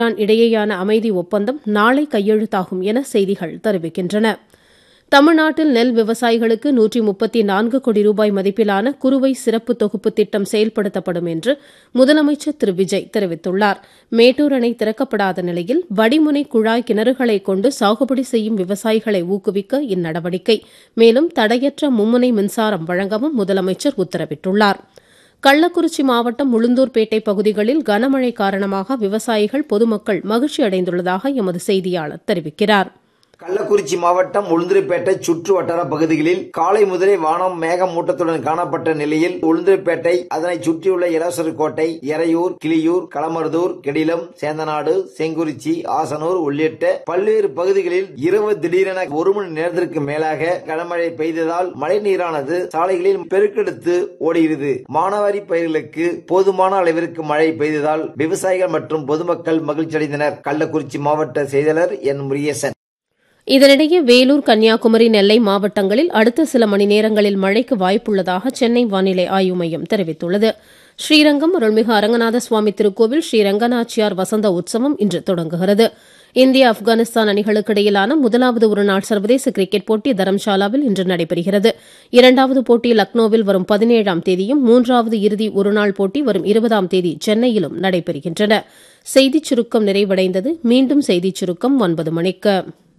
Iran இடையேயான அமைதி ஒப்பந்தம் நாளை கையெழுத்தாகும் என செய்திகள் தெரிவிக்கின்றன தமிழ்நாட்டில் நெல் விவசாயிகளுக்கு நூற்றி முப்பத்தி நான்கு கோடி ரூபாய் மதிப்பிலான குறுவை சிறப்பு தொகுப்பு திட்டம் செயல்படுத்தப்படும் என்று முதலமைச்சர் திரு விஜய் தெரிவித்துள்ளார் மேட்டூர் அணை திறக்கப்படாத நிலையில் வடிமுனை குழாய் கிணறுகளை கொண்டு சாகுபடி செய்யும் விவசாயிகளை ஊக்குவிக்க இந்நடவடிக்கை மேலும் தடையற்ற மும்முனை மின்சாரம் வழங்கவும் முதலமைச்சர் உத்தரவிட்டுள்ளார் கள்ளக்குறிச்சி மாவட்டம் உளுந்தூர்பேட்டை பகுதிகளில் கனமழை காரணமாக விவசாயிகள் பொதுமக்கள் மகிழ்ச்சி அடைந்துள்ளதாக எமது செய்தியாளர் தெரிவிக்கிறார் கள்ளக்குறிச்சி மாவட்டம் உளுந்தூர்பேட்டை சுற்று வட்டார பகுதிகளில் காலை முதலே வானம் மேகமூட்டத்துடன் காணப்பட்ட நிலையில் உளுந்தூர்பேட்டை அதனை சுற்றியுள்ள இளவரசர் கோட்டை எறையூர் கிளியூர் களமருதூர் கெடிலம் சேந்தநாடு செங்குறிச்சி ஆசனூர் உள்ளிட்ட பல்வேறு பகுதிகளில் இரவு திடீரென ஒரு மணி நேரத்திற்கு மேலாக கனமழை பெய்ததால் மழைநீரானது சாலைகளில் பெருக்கெடுத்து ஓடுகிறது மானாவாரி பயிர்களுக்கு போதுமான அளவிற்கு மழை பெய்ததால் விவசாயிகள் மற்றும் பொதுமக்கள் மகிழ்ச்சியடைந்தனர் கள்ளக்குறிச்சி மாவட்ட செய்தியாளர் என் முருகேசன் இதனிடையே வேலூர் கன்னியாகுமரி நெல்லை மாவட்டங்களில் அடுத்த சில மணி நேரங்களில் மழைக்கு வாய்ப்புள்ளதாக சென்னை வானிலை ஆய்வு மையம் தெரிவித்துள்ளது ஸ்ரீரங்கம் அருள்மிகு அரங்கநாத சுவாமி திருக்கோவில் ஸ்ரீரங்கநாச்சியார் வசந்த உற்சவம் இன்று தொடங்குகிறது இந்தியா ஆப்கானிஸ்தான் அணிகளுக்கு இடையிலான முதலாவது ஒருநாள் சர்வதேச கிரிக்கெட் போட்டி தரம்சாலாவில் இன்று நடைபெறுகிறது இரண்டாவது போட்டி லக்னோவில் வரும் பதினேழாம் தேதியும் மூன்றாவது இறுதி ஒருநாள் போட்டி வரும் இருபதாம் தேதி சென்னையிலும் நடைபெறுகின்றன செய்திச் சுருக்கம் நிறைவடைந்தது மீண்டும் செய்திச் சுருக்கம் ஒன்பது மணிக்கு